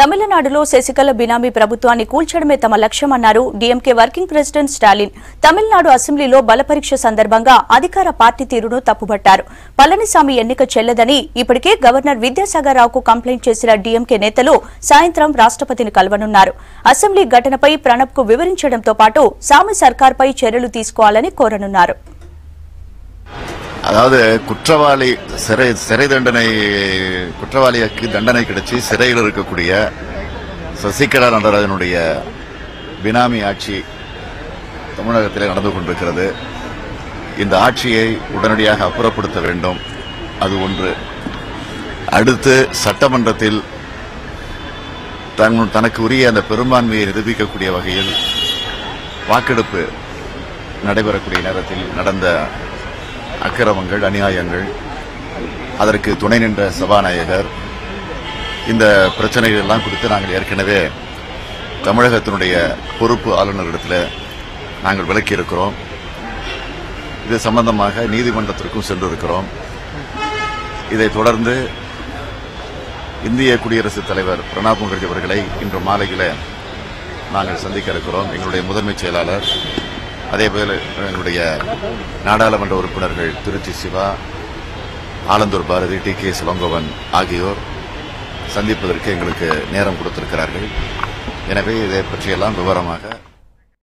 తమిళనాడులో శశికళ బినామీ ప్రభుత్వాన్ని కూల్చడమే తమ లక్ష్యమన్నారు డీఎంకే వర్కింగ్ ప్రెసిడెంట్ స్టాలిన్ తమిళనాడు అసెంబ్లీలో బలపరీక్ష సందర్భంగా అధికార పార్టీ తీరును తప్పుబట్టారు పళనిసామి ఎన్నిక చెల్లదని ఇప్పటికే గవర్నర్ విద్యాసాగర్ రావుకు కంప్లైంట్ చేసిన డీఎంకే నేతలు సాయంత్రం రాష్ట్రపతిని కలవనున్నారు అసెంబ్లీ ఘటనపై ప్రణబ్ కు వివరించడంతో పాటు సామి సర్కార్పై చర్యలు తీసుకోవాలని కోరనున్నారు அதாவது குற்றவாளி சிறை சிறை தண்டனை குற்றவாளிக்கு தண்டனை கிடைச்சி சிறையில் இருக்கக்கூடிய சசிகலா நடராஜனுடைய பினாமி ஆட்சி தமிழகத்திலே நடந்து கொண்டிருக்கிறது இந்த ஆட்சியை உடனடியாக அப்புறப்படுத்த வேண்டும் அது ஒன்று அடுத்து சட்டமன்றத்தில் தன் தனக்கு உரிய அந்த பெரும்பான்மையை நிரூபிக்கக்கூடிய வகையில் வாக்கெடுப்பு நடைபெறக்கூடிய நேரத்தில் நடந்த அக்கிரமங்கள் அநியாயங்கள் அதற்கு துணை நின்ற சபாநாயகர் இந்த பிரச்சனைகள் எல்லாம் குறித்து நாங்கள் ஏற்கனவே தமிழகத்தினுடைய பொறுப்பு ஆளுநரிடத்தில் நாங்கள் விளக்கியிருக்கிறோம் இது சம்பந்தமாக நீதிமன்றத்திற்கும் சென்றிருக்கிறோம் இதைத் தொடர்ந்து இந்திய குடியரசுத் தலைவர் பிரணாப் முகர்ஜி அவர்களை இன்று மாலையில் நாங்கள் சந்திக்க இருக்கிறோம் எங்களுடைய முதன்மைச் செயலாளர் அதேபோல எங்களுடைய நாடாளுமன்ற உறுப்பினர்கள் திருச்சி சிவா ஆலந்தூர் பாரதி டி கே சிலங்கோவன் ஆகியோர் சந்திப்பதற்கு எங்களுக்கு நேரம் கொடுத்திருக்கிறார்கள் எனவே இதை பற்றியெல்லாம் விவரமாக